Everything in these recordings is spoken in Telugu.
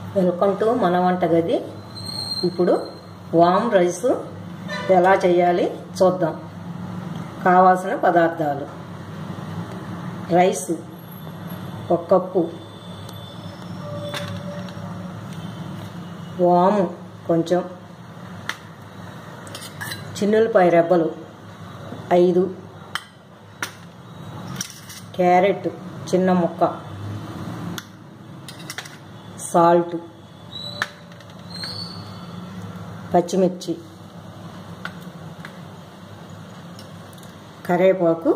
వెల్కమ్ టు మన వంటగది ఇప్పుడు వామ్ రైస్ ఎలా చేయాలి చూద్దాం కావాల్సిన పదార్థాలు రైస్ ఒక కప్పు వాము కొంచెం చిన్నులపాయ రెబ్బలు ఐదు క్యారెట్ చిన్న ముక్క సాల్ట్ పచ్చిమిర్చి కరివేపాకు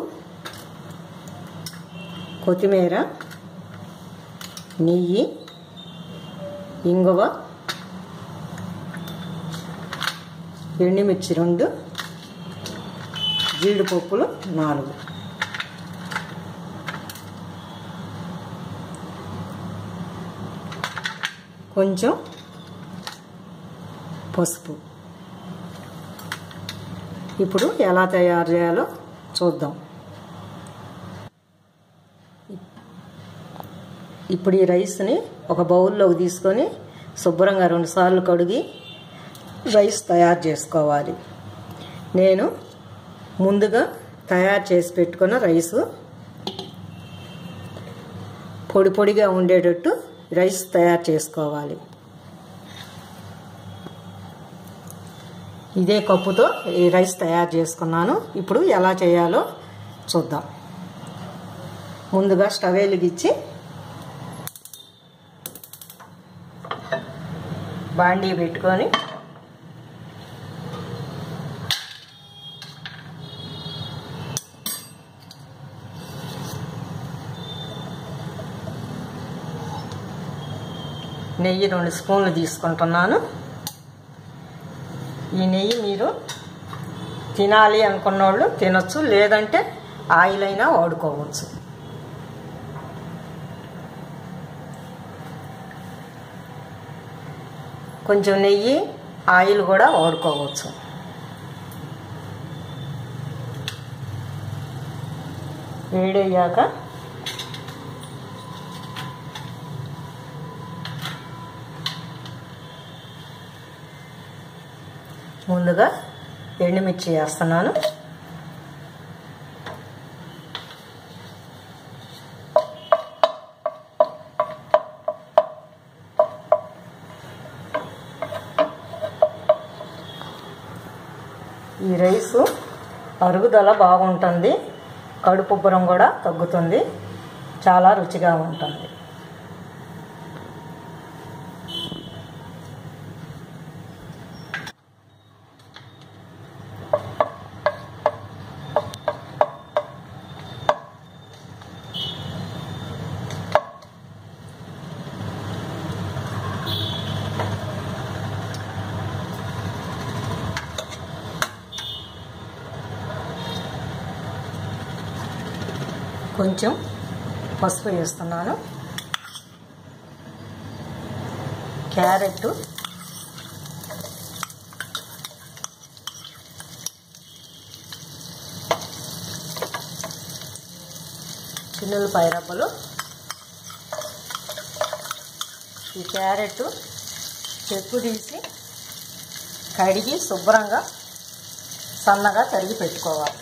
కొత్తిమీర నెయ్యి ఇంగువ ఎండుమిర్చి రెండు జీడిపప్పులు నాలుగు కొంచెం పసుపు ఇప్పుడు ఎలా తయారు చేయాలో చూద్దాం ఇప్పుడు ఈ రైస్ని ఒక బౌల్లోకి తీసుకొని శుభ్రంగా రెండుసార్లు కడిగి రైస్ తయారు చేసుకోవాలి నేను ముందుగా తయారు చేసి పెట్టుకున్న రైసు పొడి పొడిగా ఉండేటట్టు రైస్ తయారు చేసుకోవాలి ఇదే కప్పుతో ఈ రైస్ తయారు చేసుకున్నాను ఇప్పుడు ఎలా చేయాలో చూద్దాం ముందుగా స్టవ్ వెలిగించి బాండీ పెట్టుకొని నెయ్యి రెండు స్పూన్లు తీసుకుంటున్నాను ఈ నెయ్యి మీరు తినాలి అనుకున్న వాళ్ళు తినొచ్చు లేదంటే ఆయిల్ అయినా వాడుకోవచ్చు కొంచెం నెయ్యి ఆయిల్ కూడా వాడుకోవచ్చు వేడయ్యాక ముందుగా ఎండుమిర్చి వేస్తున్నాను ఈ రైసు అరుగుదల బాగుంటుంది కడుపుబ్బరం కూడా తగ్గుతుంది చాలా రుచిగా ఉంటుంది కొంచెం పసుపు వేస్తున్నాను క్యారెట్ చిన్నుల పైరబ్బలు ఈ క్యారెట్ చెక్కు తీసి కడిగి శుభ్రంగా సన్నగా తరిగి పెట్టుకోవాలి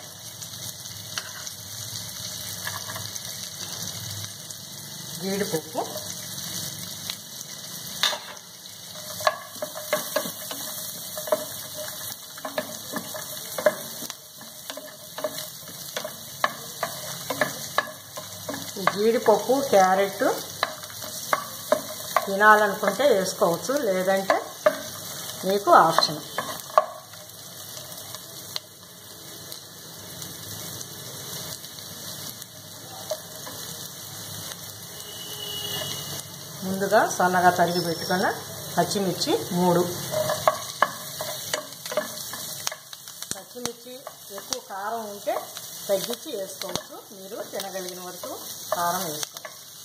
జీడిపప్పు జీడిపప్పు క్యారెట్ తినాలనుకుంటే వేసుకోవచ్చు లేదంటే మీకు ఆప్షన్ ముందుగా సన్నగా తరిగి పెట్టుకున్న పచ్చిమిర్చి మూడు పచ్చిమిర్చి ఎక్కువ కారం ఉంటే తగ్గించి వేసుకోవచ్చు మీరు తినగలిగిన వరకు కారం వేసుకోవచ్చు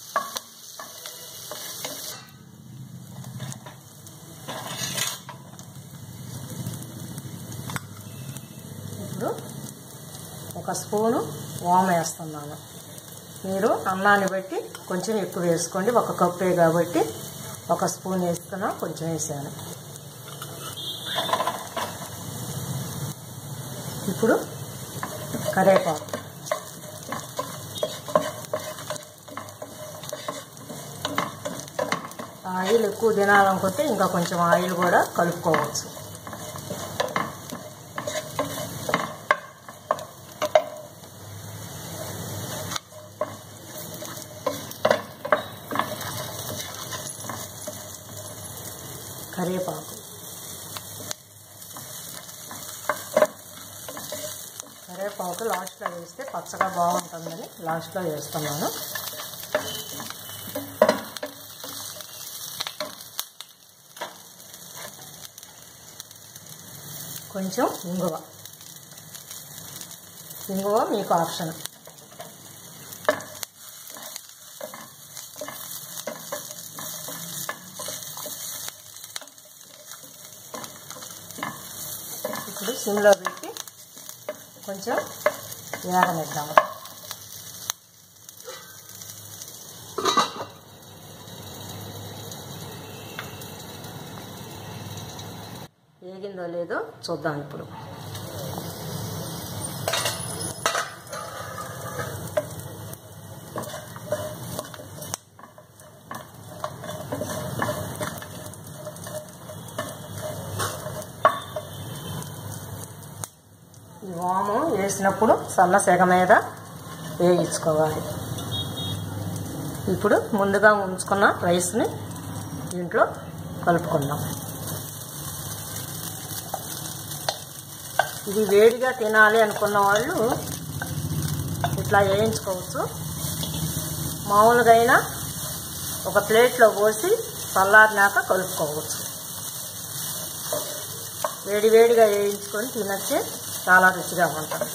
ఇప్పుడు ఒక స్పూను ఓమ వేస్తున్నాను మీరు అన్నాన్ని బట్టి కొంచెం ఎక్కువ వేసుకోండి ఒక కప్పే కాబట్టి ఒక స్పూన్ వేస్తున్నా కొంచెం వేసాను ఇప్పుడు కరివేపాకు ఆయిల్ ఎక్కువ తినాలనుకుంటే ఇంకా కొంచెం ఆయిల్ కూడా కలుపుకోవచ్చు కరివేపాకు కరివేపాకు లాస్ట్లో వేస్తే పచ్చగా బాగుంటుందని లాస్ట్లో వేస్తున్నాను కొంచెం ఇంగువ ఇంగువ మీకు ఆప్షన్ ఇప్పుడు సిమ్లో పెట్టి కొంచెం వేగనిద్దాము వేగిందో లేదో చూద్దాం ఇప్పుడు ఈ వాము వేసినప్పుడు సన్న సెగ మీద వేయించుకోవాలి ఇప్పుడు ముందుగా ఉంచుకున్న రైస్ని దీంట్లో కలుపుకుందాం ఇది వేడిగా తినాలి అనుకున్న వాళ్ళు ఇట్లా వేయించుకోవచ్చు మామూలుగా అయినా ఒక ప్లేట్లో పోసి చల్లారినాక కలుపుకోవచ్చు వేడి వేడిగా వేయించుకొని తినచ్చే చాలా రుచిగా ఉంటుంది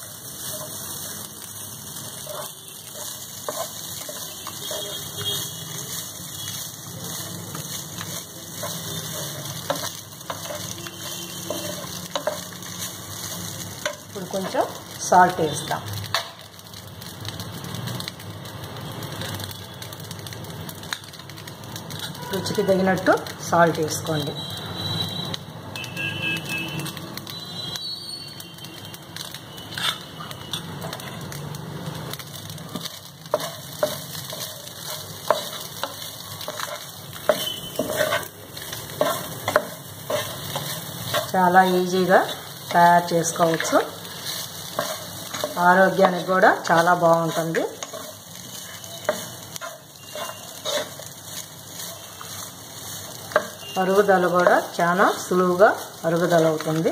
ఇప్పుడు కొంచెం సాల్ట్ వేస్తాం రుచికి తగినట్టు సాల్ట్ వేసుకోండి చాలా ఈజీగా తయారు చేసుకోవచ్చు ఆరోగ్యానికి కూడా చాలా బాగుంటుంది అరుగుదల కూడా చాలా సులువుగా అరుగుదల అవుతుంది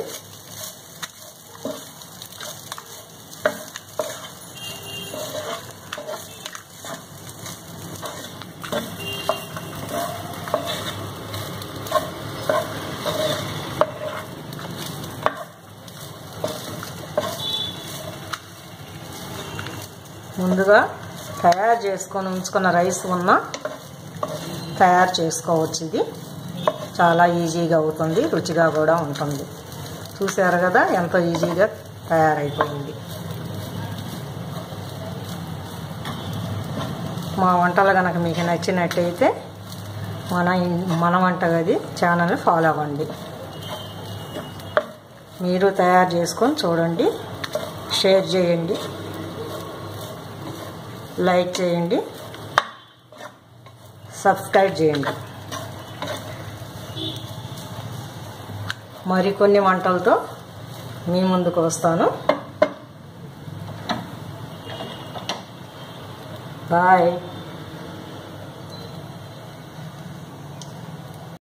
ముందుగా తయారు చేసుకొని ఉంచుకున్న రైస్ ఉన్న తయారు చేసుకోవచ్చు ఇది చాలా ఈజీగా అవుతుంది రుచిగా కూడా ఉంటుంది చూసారు కదా ఎంతో ఈజీగా తయారైపోయింది మా వంటలు కనుక మీకు నచ్చినట్టయితే మన మన వంటగది ఛానల్ని ఫాలో అవ్వండి మీరు తయారు చేసుకొని చూడండి షేర్ చేయండి లైక్ చేయండి సబ్స్క్రైబ్ చేయండి మరికొన్ని వంటలతో మీ ముందుకు వస్తాను బాయ్